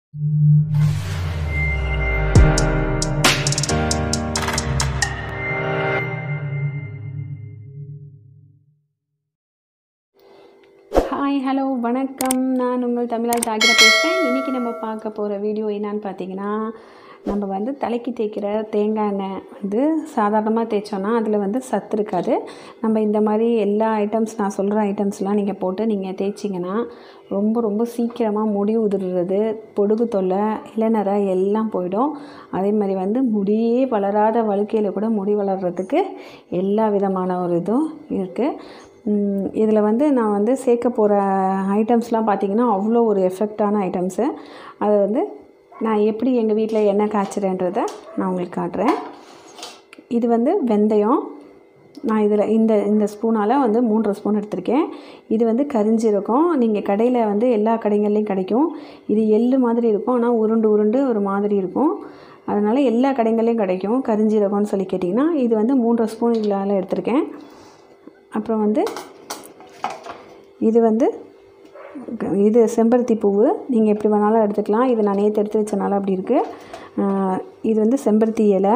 hi hello வணக்கம் நான் உங்கள் தமிழால் தாக்கிர பேசுகிறேன் இன்றைக்கி நம்ம பார்க்க போகிற வீடியோ என்னன்னு பார்த்தீங்கன்னா நம்ம வந்து தலைக்கு தேய்க்கிற தேங்காய் எண்ணெய் வந்து சாதாரணமாக தேய்ச்சோன்னா அதில் வந்து சத்து இருக்காது நம்ம இந்த மாதிரி எல்லா ஐட்டம்ஸ் நான் சொல்கிற ஐட்டம்ஸ்லாம் நீங்கள் போட்டு நீங்கள் தேய்ச்சிங்கன்னா ரொம்ப ரொம்ப சீக்கிரமாக முடி உதிர்றது பொடுகு தொல்லை இளநரை எல்லாம் போயிடும் அதே மாதிரி வந்து முடியே வளராத வழுக்கையில் கூட முடி வளர்கிறதுக்கு எல்லா விதமான ஒரு இதுவும் இருக்குது இதில் வந்து நான் வந்து சேர்க்க போகிற ஐட்டம்ஸ்லாம் பார்த்திங்கன்னா அவ்வளோ ஒரு எஃபெக்டான ஐட்டம்ஸு அதை வந்து நான் எப்படி எங்கள் வீட்டில் எண்ணெய் காய்ச்சுறேன்றதை நான் உங்களுக்கு காட்டுறேன் இது வந்து வெந்தயம் நான் இதில் இந்த இந்த ஸ்பூனால் வந்து மூன்றரை ஸ்பூன் எடுத்திருக்கேன் இது வந்து கரிஞ்சீரகம் நீங்கள் கடையில் வந்து எல்லா கடைகள்லேயும் கிடைக்கும் இது எள்ளு மாதிரி இருக்கும் ஆனால் உருண்டு உருண்டு ஒரு மாதிரி இருக்கும் அதனால் எல்லா கடைகள்லேயும் கிடைக்கும் கரிஞ்சீரகம்னு சொல்லி கேட்டிங்கன்னா இது வந்து மூன்றரை ஸ்பூன் இதில் எடுத்திருக்கேன் அப்புறம் வந்து இது வந்து இது செம்பருத்தி பூவு நீங்கள் எப்படி வேணாலும் எடுத்துக்கலாம் இது நான் நேற்று எடுத்து வச்சனால அப்படி இருக்குது இது வந்து செம்பருத்தி இலை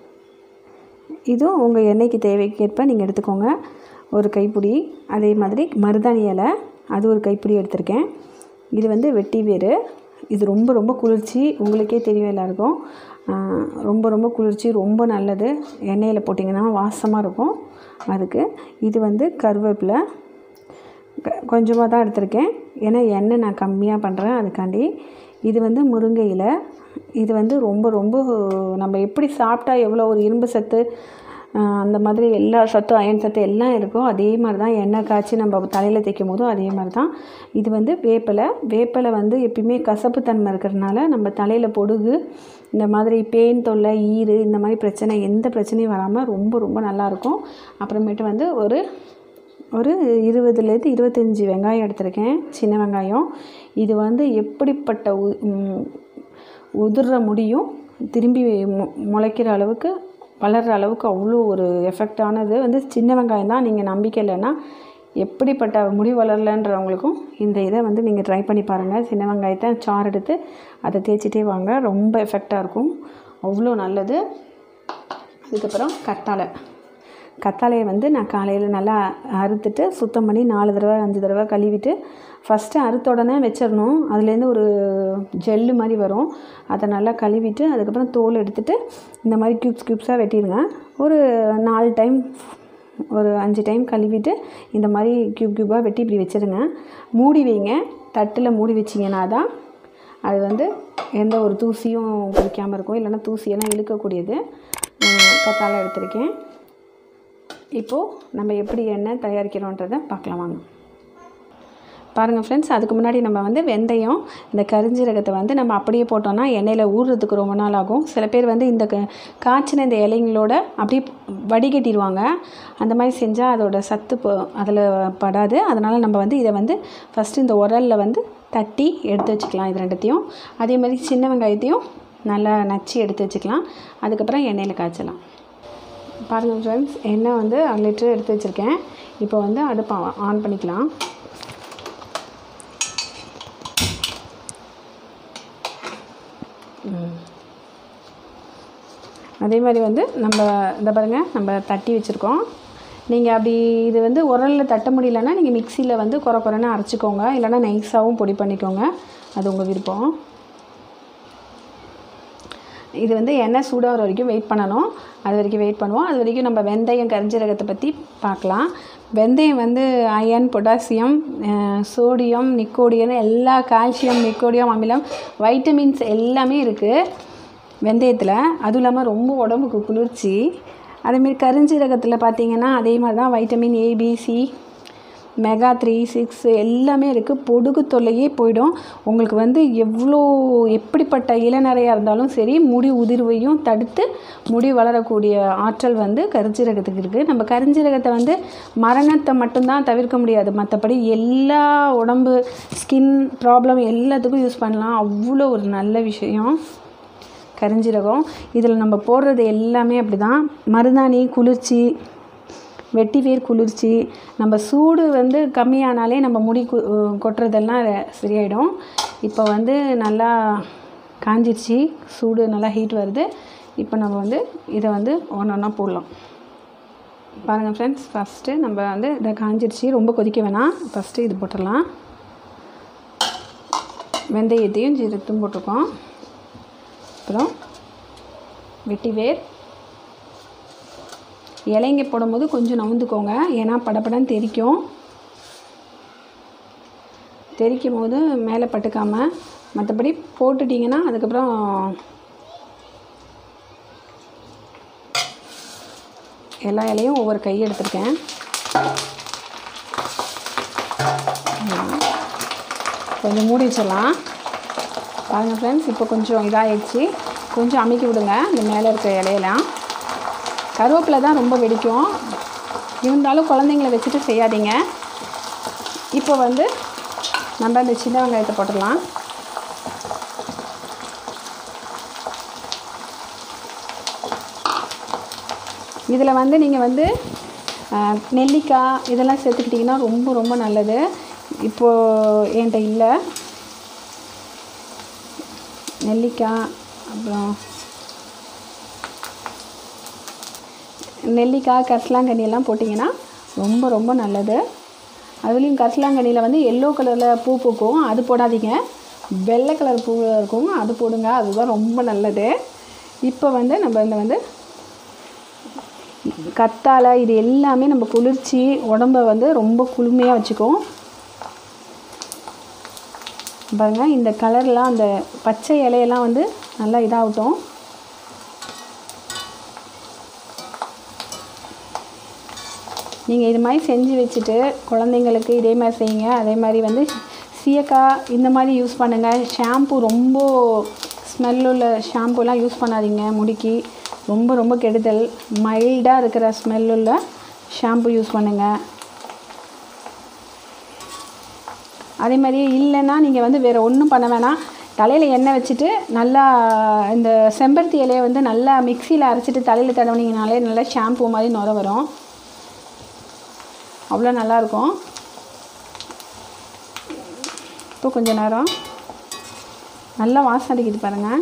இதுவும் உங்கள் எண்ணெய்க்கு தேவைக்கேற்ப நீங்கள் எடுத்துக்கோங்க ஒரு கைப்பிடி அதே மாதிரி மருதாணி இலை அது ஒரு கைப்பிடி எடுத்திருக்கேன் இது வந்து வெட்டி வேறு இது ரொம்ப ரொம்ப குளிர்ச்சி உங்களுக்கே தெரியும் எல்லாருக்கும் ரொம்ப ரொம்ப குளிர்ச்சி ரொம்ப நல்லது எண்ணெயில் போட்டிங்கன்னா வாசமாக இருக்கும் அதுக்கு இது வந்து கருவேப்பிலை கொஞ்சமாக தான் எடுத்திருக்கேன் ஏன்னா எண்ணெய் நான் கம்மியாக பண்ணுறேன் அதுக்காண்டி இது வந்து முருங்கை இலை இது வந்து ரொம்ப ரொம்ப நம்ம எப்படி சாப்பிட்டா எவ்வளோ ஒரு இரும்பு சத்து அந்த மாதிரி எல்லா சத்து அயன் சத்து எல்லாம் இருக்கோ அதே மாதிரி தான் எண்ணெய் காய்ச்சி நம்ம தலையில் தேய்க்கும் போதும் அதே மாதிரி தான் இது வந்து வேப்பிலை வேப்பிலை வந்து எப்பயுமே கசப்பு தன்மை இருக்கிறதுனால நம்ம தலையில் பொடுகு இந்த மாதிரி பேன் தொல்லை ஈறு இந்த மாதிரி பிரச்சனை எந்த பிரச்சனையும் வராமல் ரொம்ப ரொம்ப நல்லாயிருக்கும் அப்புறமேட்டு வந்து ஒரு ஒரு இருபதுலேருந்து இருபத்தஞ்சி வெங்காயம் எடுத்திருக்கேன் சின்ன வெங்காயம் இது வந்து எப்படிப்பட்ட உ உதிர்ற முடியும் திரும்பி முளைக்கிற அளவுக்கு வளர்கிற அளவுக்கு அவ்வளோ ஒரு எஃபெக்டானது வந்து சின்ன வெங்காயம் தான் நீங்கள் நம்பிக்கை இல்லைன்னா எப்படிப்பட்ட முடி வளரலன்றவங்களுக்கும் இந்த இதை வந்து நீங்கள் ட்ரை பண்ணி பாருங்கள் சின்ன வெங்காயத்தை சாறு எடுத்து அதை தேய்ச்சிட்டே வாங்க ரொம்ப எஃபெக்டாக இருக்கும் அவ்வளோ நல்லது அதுக்கப்புறம் கத்தாழை கத்தாழையை வந்து நான் காலையில் நல்லா அறுத்துட்டு சுத்தம் பண்ணி நாலு தடவை அஞ்சு தடவை கழுவிட்டு ஃபஸ்ட்டு அறுத்த உடனே வச்சிடணும் அதுலேருந்து ஒரு ஜெல்லு மாதிரி வரும் அதை நல்லா கழுவிட்டு அதுக்கப்புறம் தோல் எடுத்துகிட்டு இந்த மாதிரி க்யூப்ஸ் க்யூப்ஸாக வெட்டிடுங்க ஒரு நாலு டைம் ஒரு அஞ்சு டைம் கழுவிட்டு இந்த மாதிரி க்யூப் க்யூப்பாக வெட்டி இப்படி வச்சுருங்க மூடி வைங்க தட்டில் மூடி வச்சிங்கன்னா தான் அது வந்து எந்த ஒரு தூசியும் பிடிக்காமல் இருக்கும் இல்லைன்னா தூசியெல்லாம் இழுக்கக்கூடியது கத்தாழை எடுத்திருக்கேன் இப்போது நம்ம எப்படி எண்ணெய் தயாரிக்கிறோன்றதை பார்க்கலாம் வாங்க பாருங்கள் ஃப்ரெண்ட்ஸ் அதுக்கு முன்னாடி நம்ம வந்து வெந்தயம் இந்த கரிஞ்சீரகத்தை வந்து நம்ம அப்படியே போட்டோம்னா எண்ணெயில் ஊறுறதுக்கு ரொம்ப நாள் ஆகும் சில பேர் வந்து இந்த காய்ச்சின இந்த இலைங்களோட அப்படியே வடிகட்டிடுவாங்க அந்த மாதிரி செஞ்சால் அதோட சத்து அதில் படாது அதனால் நம்ம வந்து இதை வந்து ஃபஸ்ட்டு இந்த உரலில் வந்து தட்டி எடுத்து வச்சுக்கலாம் இது ரெண்டுத்தையும் அதே மாதிரி சின்ன வெங்காயத்தையும் நல்லா நச்சு எடுத்து வச்சுக்கலாம் அதுக்கப்புறம் எண்ணெயில் காய்ச்சலாம் பாருங்கள் ஃப்ரெண்ட்ஸ் எண்ணெய் வந்து அரை லிட்டர் எடுத்து வச்சுருக்கேன் இப்போ வந்து அடுப்பை ஆன் பண்ணிக்கலாம் அதே மாதிரி வந்து நம்ம இந்த பாருங்கள் நம்ம தட்டி வச்சுருக்கோம் நீங்கள் அப்படி இது வந்து உரலில் தட்ட முடியலன்னா நீங்கள் மிக்சியில் வந்து குறை குறைன்னு அரைச்சிக்கோங்க இல்லைனா நைஸாகவும் பொடி பண்ணிக்கோங்க அது உங்கள் விருப்பம் இது வந்து எண்ணெய் சூடாகிற வரைக்கும் வெயிட் பண்ணணும் அது வரைக்கும் வெயிட் பண்ணுவோம் அது வரைக்கும் நம்ம வெந்தயம் கரிஞ்சீரகத்தை பற்றி பார்க்கலாம் வெந்தயம் வந்து அயன் பொட்டாசியம் சோடியம் நிக்கோடியம் எல்லா கால்சியம் நிக்கோடியம் அமிலம் வைட்டமின்ஸ் எல்லாமே இருக்குது வெந்தயத்தில் அதுவும் இல்லாமல் ரொம்ப உடம்புக்கு குளிர்ச்சி அதேமாரி கரிஞ்சீரகத்தில் பார்த்திங்கன்னா அதே மாதிரி தான் vitamin A B C mega three six எல்லாமே இருக்குது பொடுகு தொல்லையே போயிடும் உங்களுக்கு வந்து எவ்வளோ எப்படிப்பட்ட இளநரையாக இருந்தாலும் சரி முடி உதிர்வையும் தடுத்து முடி வளரக்கூடிய ஆற்றல் வந்து கரிஞ்சீரகத்துக்கு இருக்குது நம்ம கரிஞ்சீரகத்தை வந்து மரணத்தை மட்டும்தான் தவிர்க்க முடியாது மற்றபடி எல்லா உடம்பு ஸ்கின் ப்ராப்ளம் எல்லாத்துக்கும் யூஸ் பண்ணலாம் அவ்வளோ ஒரு நல்ல விஷயம் கரிஞ்சீரகம் இதில் நம்ம போடுறது எல்லாமே அப்படி தான் மருதாணி குளிர்ச்சி வெட்டி வேர் குளிர்ச்சி நம்ம சூடு வந்து கம்மியானாலே நம்ம முடி கு கொட்டுறதெல்லாம் சரியாயிடும் இப்போ வந்து நல்லா காஞ்சிருச்சு சூடு நல்லா ஹீட் வருது இப்போ நம்ம வந்து இதை வந்து ஒன்று ஒன்றா போடலாம் பாருங்கள் ஃப்ரெண்ட்ஸ் ஃபஸ்ட்டு நம்ம வந்து இதை காஞ்சிருச்சு ரொம்ப கொதிக்க வேணாம் ஃபஸ்ட்டு இது போட்டுடலாம் வெந்தயத்தையும் ஜீரகத்தையும் போட்டிருக்கோம் அப்புறம் வெட்டிவேர் இலைங்க போடும்போது கொஞ்சம் நவுந்துக்கோங்க ஏன்னா படப்படன்னு தெரிக்கும் தெரிக்கும் போது மேலே பட்டுக்காமல் மற்றபடி போட்டுட்டிங்கன்னா அதுக்கப்புறம் எல்லா இலையும் ஒவ்வொரு கை எடுத்திருக்கேன் கொஞ்சம் மூடி வச்சிடலாம் பாருங்கள் ஃப்ரெண்ட்ஸ் இப்போ கொஞ்சம் இதாகிடுச்சு கொஞ்சம் அமுக்கி விடுங்க இந்த மேலே இருக்க இலையெல்லாம் கருவேப்பிலை தான் ரொம்ப வெடிக்கும் இருந்தாலும் குழந்தைங்கள வச்சுட்டு செய்யாதீங்க இப்போ வந்து நம்ம இந்த சின்ன வெங்காயத்தை போட்டுடலாம் இதில் வந்து நீங்கள் வந்து அஹ், நெல்லிக்காய் இதெல்லாம் சேர்த்துக்கிட்டிங்கன்னா ரொம்ப ரொம்ப நல்லது இப்போது என்கிட்ட இல்லை நெல்லிக்காய் அப்புறம் நெல்லிக்காய் கரிசலாங்கண்ணி எல்லாம் போட்டிங்கன்னா ரொம்ப ரொம்ப நல்லது அதுலேயும் கரிசலாங்கண்ணியில் வந்து எல்லோ கலரில் பூ பூக்கும் அது போடாதீங்க வெள்ளை கலர் பூ இருக்கும் அது போடுங்க அதுதான் ரொம்ப நல்லது இப்போ வந்து நம்ம இந்த வந்து கத்தாழை இது எல்லாமே நம்ம குளிர்ச்சி உடம்ப வந்து ரொம்ப குளுமையாக வச்சுக்கும் பாருங்க இந்த கலர்லாம் அந்த பச்சை இலையெல்லாம் வந்து நல்லா இதாகட்டும் நீங்கள் இது மாதிரி செஞ்சு வச்சுட்டு குழந்தைங்களுக்கு இதே மாதிரி செய்யுங்க அதே மாதிரி வந்து சீயக்காய் இந்த மாதிரி யூஸ் பண்ணுங்கள் ஷாம்பு ரொம்ப ஸ்மெல் உள்ள ஷாம்புலாம் யூஸ் பண்ணாதீங்க முடிக்கு ரொம்ப ரொம்ப கெடுதல் மைல்டாக இருக்கிற ஸ்மெல் உள்ள ஷாம்பு யூஸ் பண்ணுங்கள் அதே மாதிரி இல்லைன்னா நீங்கள் வந்து வேறு ஒன்றும் பண்ண வேணாம் தலையில் எண்ணெய் வச்சுட்டு நல்லா இந்த செம்பருத்தி இலையை வந்து நல்லா மிக்சியில் அரைச்சிட்டு தலையில் தடவுனீங்கனாலே நல்லா ஷாம்பு மாதிரி நுர வரும் அவ்வளோ நல்லாயிருக்கும் இப்போ கொஞ்ச நேரம் நல்லா வாசம் அடிக்குது பாருங்கள்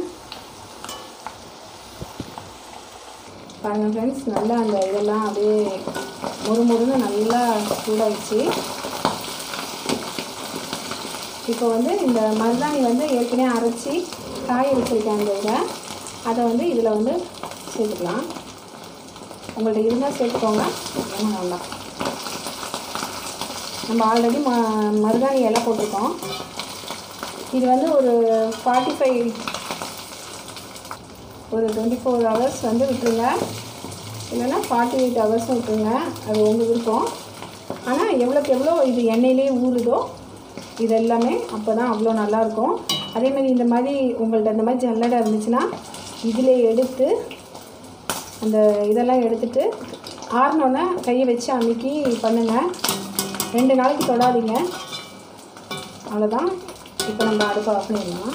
பாருங்கள் ஃப்ரெண்ட்ஸ் நல்லா அந்த இதெல்லாம் அப்படியே மொறு மொறுன்னு நல்லா சூடாகிடுச்சு இப்போ வந்து இந்த மருதாணி வந்து ஏற்கனவே அரைச்சி காய வச்சுருக்கேன் அந்த இதை அதை வந்து இதில் வந்து சேர்த்துக்கலாம் உங்கள்ட்ட இருந்தால் சேர்த்துக்கோங்க ரொம்ப நல்லா நம்ம ஆல்ரெடி ம மருதாணி இலை போட்டிருக்கோம் இது வந்து ஒரு ஃபார்ட்டி ஃபைவ் ஒரு டுவெண்ட்டி ஃபோர் ஹவர்ஸ் வந்து விட்டுருங்க இல்லைன்னா ஃபார்ட்டி எயிட் ஹவர்ஸும் விட்டுருங்க அது உங்கள் விருப்பம் ஆனால் எவ்வளோக்கு எவ்வளோ இது எண்ணெயிலே ஊறுதோ இது எல்லாமே அப்போ தான் அவ்வளோ நல்லாயிருக்கும் அதேமாதிரி இந்த மாதிரி உங்கள்ட்ட இந்த மாதிரி ஜல்லடை இருந்துச்சுன்னா இதில் எடுத்து அந்த இதெல்லாம் எடுத்துட்டு ஆறினோன்னே கையை வச்சு அமுக்கி பண்ணுங்கள் ரெண்டு நாளைக்கு தொடாதீங்க அவ்வளோதான் இப்போ நம்ம அடுப்பை ஆஃப் பண்ணிடலாம்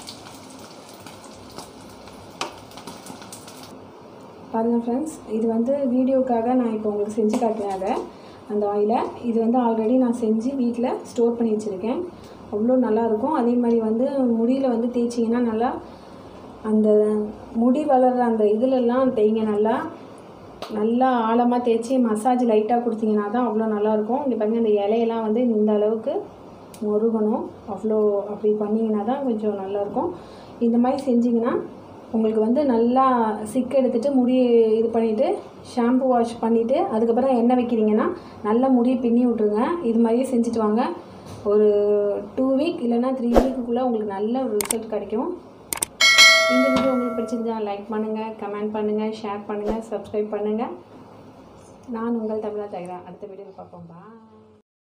பாருங்கள் ஃப்ரெண்ட்ஸ் இது வந்து வீடியோக்காக நான் இப்போ உங்களுக்கு செஞ்சு காட்டினேன் அதை அந்த ஆயிலை இது வந்து ஆல்ரெடி நான் செஞ்சு வீட்டில் ஸ்டோர் பண்ணி வச்சுருக்கேன் அவ்வளோ நல்லாயிருக்கும் அதே மாதிரி வந்து முடியில் வந்து தேய்ச்சிங்கன்னா நல்லா அந்த முடி வளர்கிற அந்த இதிலெல்லாம் தேய்ங்க நல்லா நல்லா ஆழமாக தேய்ச்சி மசாஜ் லைட்டாக கொடுத்தீங்கன்னா தான் அவ்வளோ நல்லாயிருக்கும் இங்கே பாருங்க இந்த இலையெல்லாம் வந்து இந்த அளவுக்கு முருகணும் அவ்வளோ அப்படி பண்ணிங்கன்னா தான் கொஞ்சம் நல்லாயிருக்கும் இந்த மாதிரி செஞ்சிங்கன்னா உங்களுக்கு வந்து நல்லா சிக்கு எடுத்துகிட்டு முடி இது பண்ணிவிட்டு ஷாம்பு வாஷ் பண்ணிவிட்டு அதுக்கப்புறம் எண்ணெய் வைக்கிறீங்கன்னா நல்லா முடியை பின்னி விட்ருங்க இது மாதிரியே செஞ்சுட்டு வாங்க ஒரு டூ வீக் இல்லைன்னா த்ரீ வீக்குக்குள்ளே உங்களுக்கு நல்ல ஒரு ரிசல்ட் கிடைக்கும் இந்த வீடியோ உங்களுக்கு பிடிச்சிருந்தா லைக் பண்ணுங்கள் கமெண்ட் பண்ணுங்கள் ஷேர் பண்ணுங்கள் சப்ஸ்கிரைப் பண்ணுங்கள் நான் உங்கள் தமிழா தகரா அடுத்த வீடியோவில் பார்ப்போம் பா